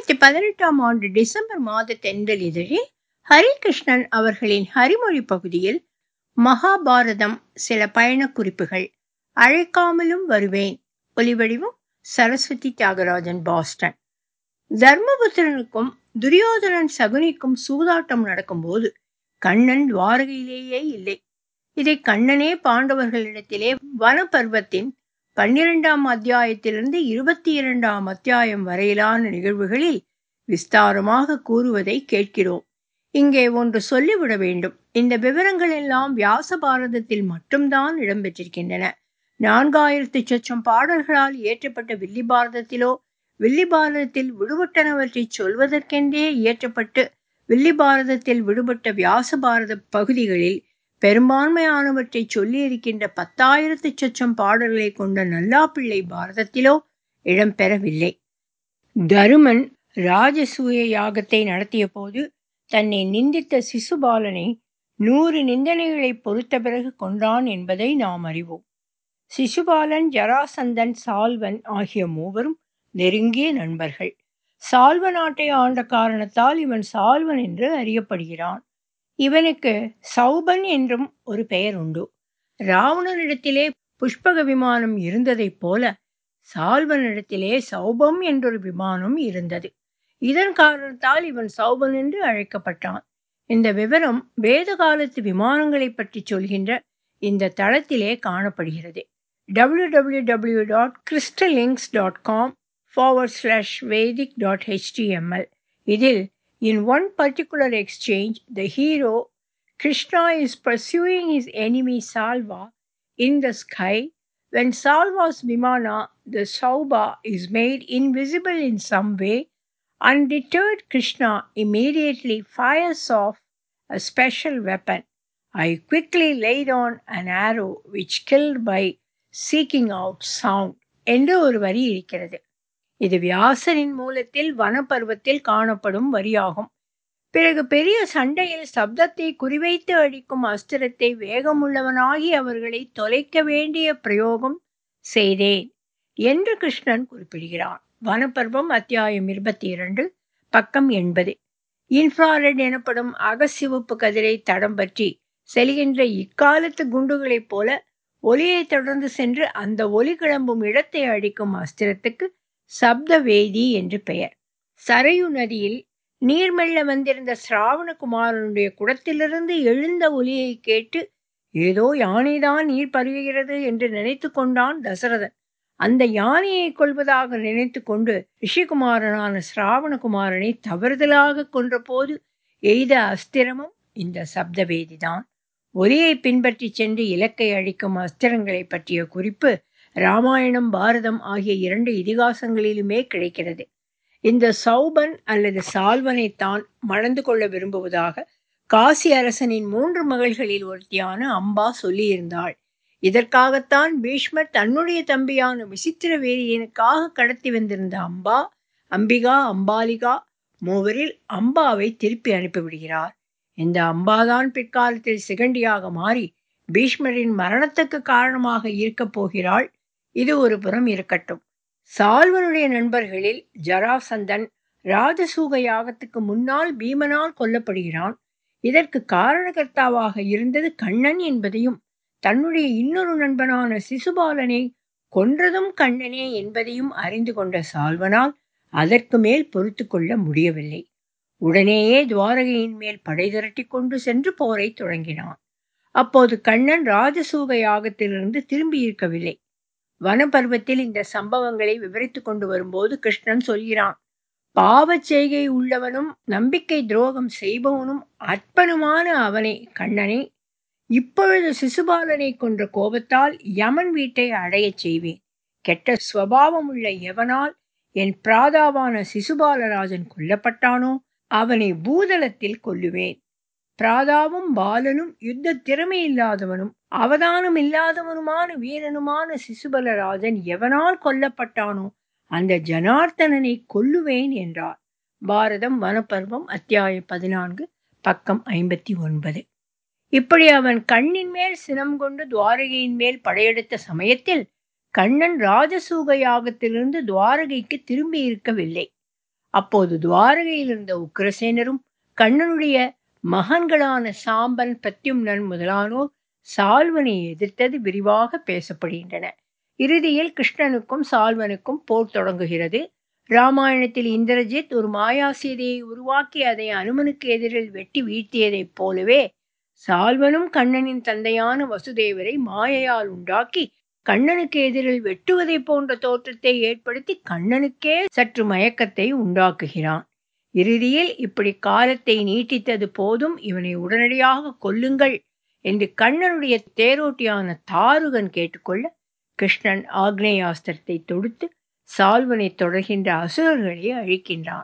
இரண்டாயிரத்தி பதினெட்டாம் ஆண்டு டிசம்பர் மாத தென்றல் இதழில் ஹரிகிருஷ்ணன் அவர்களின் ஹரிமொழி பகுதியில் மகாபாரதம் சில பயணக் குறிப்புகள் அழைக்காமலும் வருவேன் ஒலிவடிவம் சரஸ்வதி தியாகராஜன் பாஸ்டன் தர்மபுத்திரனுக்கும் துரியோதனன் சகுனிக்கும் சூதாட்டம் நடக்கும்போது கண்ணன் துவாரகையிலேயே இல்லை இதை கண்ணனே பாண்டவர்களிடத்திலே வனபர்வத்தின் பன்னிரெண்டாம் அத்தியாயத்திலிருந்து இருபத்தி இரண்டாம் அத்தியாயம் வரையிலான நிகழ்வுகளில் விஸ்தாரமாக கூறுவதை கேட்கிறோம் இங்கே ஒன்று சொல்லிவிட வேண்டும் இந்த விவரங்கள் எல்லாம் வியாச பாரதத்தில் மட்டும்தான் இடம்பெற்றிருக்கின்றன நான்காயிரத்து சொச்சம் பாடல்களால் இயற்றப்பட்ட வில்லி பாரதத்திலோ வில்லி பாரதத்தில் விடுபட்டனவற்றை சொல்வதற்கென்றே இயற்றப்பட்டு வில்லி பாரதத்தில் விடுபட்ட வியாச பாரத பகுதிகளில் பெரும்பான்மையானவற்றை சொல்லியிருக்கின்ற பத்தாயிரத்து சொச்சம் பாடல்களை கொண்ட நல்லாப்பிள்ளை பாரதத்திலோ இடம்பெறவில்லை தருமன் ராஜசூய யாகத்தை நடத்திய போது தன்னை நிந்தித்த சிசுபாலனை நூறு நிந்தனைகளை பொறுத்த பிறகு கொன்றான் என்பதை நாம் அறிவோம் சிசுபாலன் ஜராசந்தன் சால்வன் ஆகிய மூவரும் நெருங்கிய நண்பர்கள் சால்வ நாட்டை ஆண்ட காரணத்தால் இவன் சால்வன் என்று அறியப்படுகிறான் இவனுக்கு சௌபன் என்றும் ஒரு பெயர் உண்டு ராவணனிடத்திலே புஷ்பக விமானம் இருந்ததைப் போல சால்வனிடத்திலே சௌபம் என்றொரு விமானம் இருந்தது இதன் காரணத்தால் இவன் சௌபன் என்று அழைக்கப்பட்டான் இந்த விவரம் வேத காலத்து விமானங்களை பற்றி சொல்கின்ற இந்த தளத்திலே காணப்படுகிறது W W W dot crystalinks dot com forward slash vedic dot html இதில் in one particular exchange the hero krishna is pursuing his enemy salva in the sky when salva's vimana the sauba is made invisible in some way undeterred krishna immediately fires off a special weapon i quickly laid on an arrow which killed by seeking out sound என்று ஒரு வரி இருக்கிறது இது வியாசரின் மூலத்தில் வனப்பருவத்தில் காணப்படும் வரியாகும் பிறகு பெரிய சண்டையில் சப்தத்தை குறிவைத்து அடிக்கும் அஸ்திரத்தை வேகமுள்ளவனாகி அவர்களை தொலைக்க வேண்டிய பிரயோகம் செய்தேன் என்று கிருஷ்ணன் குறிப்பிடுகிறான் வனப்பருவம் அத்தியாயம் இருபத்தி இரண்டு பக்கம் எண்பது இன்ஃப்ராரெட் எனப்படும் அகசிவப்பு கதிரை தடம் பற்றி செல்கின்ற இக்காலத்து குண்டுகளைப் போல ஒலியை தொடர்ந்து சென்று அந்த ஒலி கிளம்பும் இடத்தை அடிக்கும் அஸ்திரத்துக்கு சப்தவேதி என்று பெயர் சரையு நதியில் நீர்மெல்ல வந்திருந்த சிராவணகுமாரனுடைய குடத்திலிருந்து எழுந்த ஒலியை கேட்டு ஏதோ யானைதான் நீர் பருகுகிறது என்று நினைத்து கொண்டான் தசரதன் அந்த யானையை கொள்வதாக நினைத்து கொண்டு ரிஷிகுமாரனான சிராவணகுமாரனை தவறுதலாக கொன்றபோது எய்த அஸ்திரமும் இந்த சப்தவேதிதான் ஒலியை பின்பற்றி சென்று இலக்கை அழிக்கும் அஸ்திரங்களை பற்றிய குறிப்பு ராமாயணம் பாரதம் ஆகிய இரண்டு இதிகாசங்களிலுமே கிடைக்கிறது இந்த சௌபன் அல்லது சால்வனைத்தான் மணந்து கொள்ள விரும்புவதாக காசி அரசனின் மூன்று மகள்களில் ஒருத்தியான அம்பா சொல்லியிருந்தாள் இதற்காகத்தான் பீஷ்மர் தன்னுடைய தம்பியான விசித்திர வேரியனுக்காக கடத்தி வந்திருந்த அம்பா அம்பிகா அம்பாலிகா மூவரில் அம்பாவை திருப்பி அனுப்பிவிடுகிறார் இந்த அம்பாதான் பிற்காலத்தில் சிகண்டியாக மாறி பீஷ்மரின் மரணத்துக்கு காரணமாக இருக்கப் போகிறாள் இது ஒரு புறம் இருக்கட்டும் சால்வனுடைய நண்பர்களில் ஜராசந்தன் ராஜசூக யாகத்துக்கு முன்னால் பீமனால் கொல்லப்படுகிறான் இதற்கு காரணகர்த்தாவாக இருந்தது கண்ணன் என்பதையும் தன்னுடைய இன்னொரு நண்பனான சிசுபாலனை கொன்றதும் கண்ணனே என்பதையும் அறிந்து கொண்ட சால்வனால் அதற்கு மேல் பொறுத்து கொள்ள முடியவில்லை உடனேயே துவாரகையின் மேல் படை திரட்டி கொண்டு சென்று போரை தொடங்கினான் அப்போது கண்ணன் ராஜசூக யாகத்திலிருந்து திரும்பி இருக்கவில்லை வனப்பருவத்தில் இந்த சம்பவங்களை விவரித்து கொண்டு வரும்போது கிருஷ்ணன் சொல்கிறான் பாவச் செய்கை உள்ளவனும் நம்பிக்கை துரோகம் செய்பவனும் அற்பனுமான அவனை கண்ணனை இப்பொழுது சிசுபாலனை கொன்ற கோபத்தால் யமன் வீட்டை அடையச் செய்வேன் கெட்ட சுவாவம் உள்ள எவனால் என் பிராதாவான சிசுபாலராஜன் கொல்லப்பட்டானோ அவனை பூதலத்தில் கொல்லுவேன் பிராதாவும் பாலனும் யுத்த திறமை இல்லாதவனும் அவதானம் இல்லாதவனுமான வீரனுமான சிசுபலராஜன் எவனால் கொல்லப்பட்டானோ அந்த ஜனார்த்தனனை கொல்லுவேன் என்றார் பாரதம் வனப்பருவம் அத்தியாயம் பதினான்கு பக்கம் ஐம்பத்தி ஒன்பது இப்படி அவன் கண்ணின் மேல் சினம் கொண்டு துவாரகையின் மேல் படையெடுத்த சமயத்தில் கண்ணன் ராஜசூக யாகத்திலிருந்து துவாரகைக்கு திரும்பி இருக்கவில்லை அப்போது துவாரகையில் இருந்த உக்கிரசேனரும் கண்ணனுடைய மகன்களான சாம்பன் பிரத்யும்னன் முதலானோர் சால்வனை எதிர்த்தது விரிவாக பேசப்படுகின்றன இறுதியில் கிருஷ்ணனுக்கும் சால்வனுக்கும் போர் தொடங்குகிறது ராமாயணத்தில் இந்திரஜித் ஒரு மாயா சீதையை உருவாக்கி அதை அனுமனுக்கு எதிரில் வெட்டி வீழ்த்தியதைப் போலவே சால்வனும் கண்ணனின் தந்தையான வசுதேவரை மாயையால் உண்டாக்கி கண்ணனுக்கு எதிரில் வெட்டுவதை போன்ற தோற்றத்தை ஏற்படுத்தி கண்ணனுக்கே சற்று மயக்கத்தை உண்டாக்குகிறான் இறுதியில் இப்படி காலத்தை நீட்டித்தது போதும் இவனை உடனடியாக கொல்லுங்கள் என்று கண்ணனுடைய தேரோட்டியான தாருகன் கேட்டுக்கொள்ள கிருஷ்ணன் ஆக்னேயாஸ்திரத்தை தொடுத்து சால்வனை தொடர்கின்ற அசுரர்களை அழிக்கின்றான்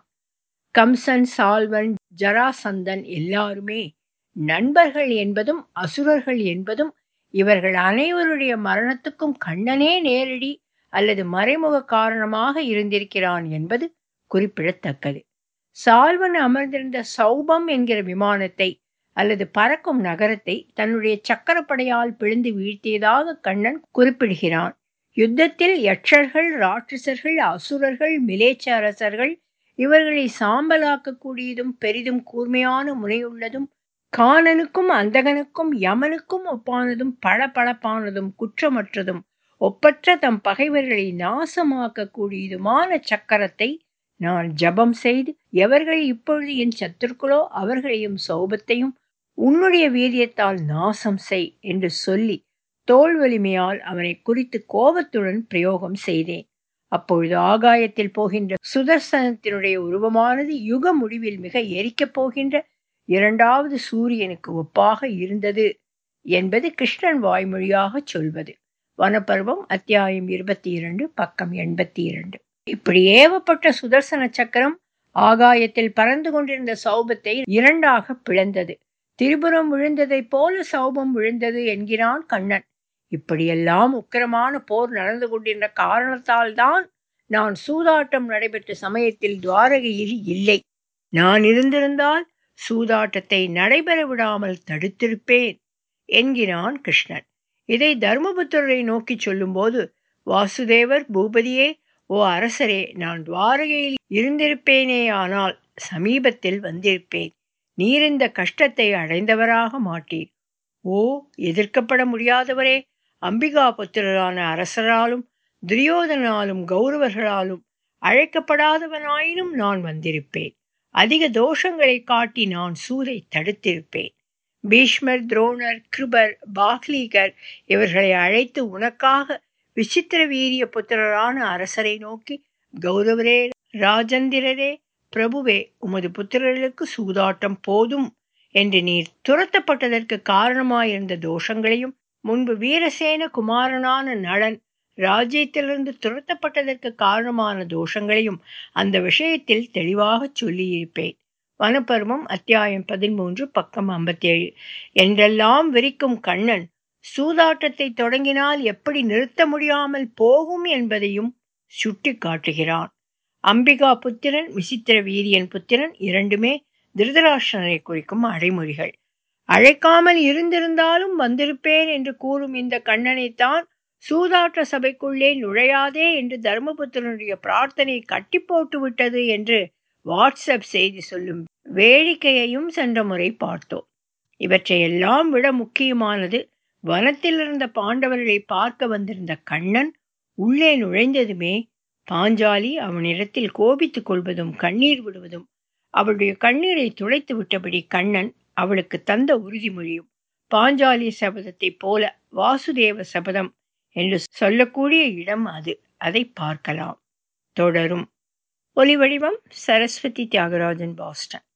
கம்சன் சால்வன் ஜராசந்தன் எல்லாருமே நண்பர்கள் என்பதும் அசுரர்கள் என்பதும் இவர்கள் அனைவருடைய மரணத்துக்கும் கண்ணனே நேரடி அல்லது மறைமுக காரணமாக இருந்திருக்கிறான் என்பது குறிப்பிடத்தக்கது சால்வன் அமர்ந்திருந்த சௌபம் என்கிற விமானத்தை அல்லது பறக்கும் நகரத்தை தன்னுடைய சக்கரப்படையால் பிழிந்து வீழ்த்தியதாக கண்ணன் குறிப்பிடுகிறான் யுத்தத்தில் யட்சர்கள் ராட்சசர்கள் அசுரர்கள் மிலேச்ச அரசர்கள் இவர்களை சாம்பலாக்கக்கூடியதும் பெரிதும் கூர்மையான முனையுள்ளதும் காணனுக்கும் அந்தகனுக்கும் யமனுக்கும் ஒப்பானதும் பளபளப்பானதும் குற்றமற்றதும் ஒப்பற்ற தம் பகைவர்களை நாசமாக்கக்கூடியதுமான சக்கரத்தை நான் ஜபம் செய்து எவர்கள் இப்பொழுது என் சத்துருக்களோ அவர்களையும் சௌபத்தையும் உன்னுடைய வீரியத்தால் நாசம் செய் என்று சொல்லி தோல் வலிமையால் அவனை குறித்து கோபத்துடன் பிரயோகம் செய்தேன் அப்பொழுது ஆகாயத்தில் போகின்ற சுதர்சனத்தினுடைய உருவமானது யுக முடிவில் மிக எரிக்கப் போகின்ற இரண்டாவது சூரியனுக்கு ஒப்பாக இருந்தது என்பது கிருஷ்ணன் வாய்மொழியாக சொல்வது வனப்பருவம் அத்தியாயம் இருபத்தி இரண்டு பக்கம் எண்பத்தி இரண்டு இப்படி ஏவப்பட்ட சுதர்சன சக்கரம் ஆகாயத்தில் பறந்து கொண்டிருந்த சௌபத்தை இரண்டாக பிளந்தது திரிபுரம் விழுந்ததைப் போல சௌபம் விழுந்தது என்கிறான் கண்ணன் இப்படியெல்லாம் உக்கிரமான போர் நடந்து கொண்டிருந்த காரணத்தால் தான் நான் சூதாட்டம் நடைபெற்ற சமயத்தில் துவாரகையில் இல்லை நான் இருந்திருந்தால் சூதாட்டத்தை நடைபெற விடாமல் தடுத்திருப்பேன் என்கிறான் கிருஷ்ணன் இதை தர்மபுத்திரரை நோக்கி சொல்லும்போது வாசுதேவர் பூபதியே ஓ அரசரே நான் துவாரகையில் இருந்திருப்பேனே ஆனால் சமீபத்தில் வந்திருப்பேன் நீர் இந்த கஷ்டத்தை அடைந்தவராக மாட்டீர் ஓ எதிர்க்கப்பட முடியாதவரே அம்பிகா புத்திரரான அரசராலும் துரியோதனாலும் கௌரவர்களாலும் அழைக்கப்படாதவனாயினும் நான் வந்திருப்பேன் அதிக தோஷங்களை காட்டி நான் சூதை தடுத்திருப்பேன் பீஷ்மர் துரோணர் கிருபர் பாக்லீகர் இவர்களை அழைத்து உனக்காக விசித்திர வீரிய புத்திரரான அரசரை நோக்கி கௌரவரே ராஜந்திரரே பிரபுவே உமது புத்திரர்களுக்கு சூதாட்டம் போதும் என்று நீர் துரத்தப்பட்டதற்கு காரணமாயிருந்த தோஷங்களையும் முன்பு வீரசேன குமாரனான நளன் ராஜ்யத்திலிருந்து துரத்தப்பட்டதற்கு காரணமான தோஷங்களையும் அந்த விஷயத்தில் தெளிவாக சொல்லியிருப்பேன் வனப்பருவம் அத்தியாயம் பதிமூன்று பக்கம் ஐம்பத்தேழு என்றெல்லாம் விரிக்கும் கண்ணன் சூதாட்டத்தை தொடங்கினால் எப்படி நிறுத்த முடியாமல் போகும் என்பதையும் சுட்டி காட்டுகிறான் அம்பிகா புத்திரன் விசித்திர வீரியன் புத்திரன் இரண்டுமே திருதராஷ்டிரனை குறிக்கும் அடைமொழிகள் அழைக்காமல் இருந்திருந்தாலும் வந்திருப்பேன் என்று கூறும் இந்த கண்ணனைத்தான் சூதாட்ட சபைக்குள்ளே நுழையாதே என்று தர்மபுத்திரனுடைய பிரார்த்தனை கட்டி போட்டு விட்டது என்று வாட்ஸ்அப் செய்தி சொல்லும் வேடிக்கையையும் சென்ற முறை பார்த்தோம் இவற்றையெல்லாம் விட முக்கியமானது வனத்தில் இருந்த பாண்டவர்களை பார்க்க வந்திருந்த கண்ணன் உள்ளே நுழைந்ததுமே பாஞ்சாலி அவனிடத்தில் கோபித்துக் கொள்வதும் கண்ணீர் விடுவதும் அவளுடைய கண்ணீரை துடைத்து விட்டபடி கண்ணன் அவளுக்கு தந்த உறுதிமொழியும் பாஞ்சாலி சபதத்தைப் போல வாசுதேவ சபதம் என்று சொல்லக்கூடிய இடம் அது அதை பார்க்கலாம் தொடரும் ஒலிவடிவம் சரஸ்வதி தியாகராஜன் பாஸ்டன்